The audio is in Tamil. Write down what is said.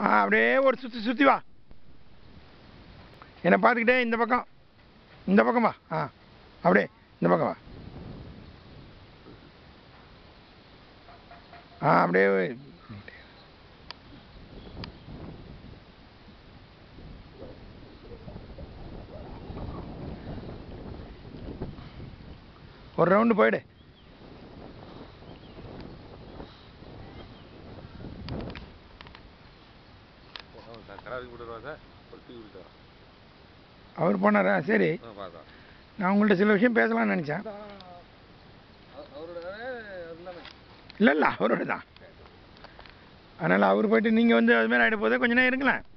ஆ அப்படியே ஒரு சுற்றி சுற்றி வா என்னை பார்த்துக்கிட்டே இந்த பக்கம் இந்த பக்கம் வா ஆ அப்படியே இந்த பக்கம் வா ஆ அப்படியே ஒரு ரவுண்டு போயிடு கடாரி கூட வருவா சார் ஒரு டீ குடிச்சா அவர் போனாரா சரி ஆ பார்த்தா நான் உங்கள்கிட்ட சில விஷயம் பேசலாம்னு நினச்சேன் அவரோட இருந்தானே இல்லை இல்லை அவரோட தான் அதனால் அவர் போயிட்டு நீங்கள் வந்து அது மாதிரி ஆகிட போதே கொஞ்ச நேரம் இருங்களேன்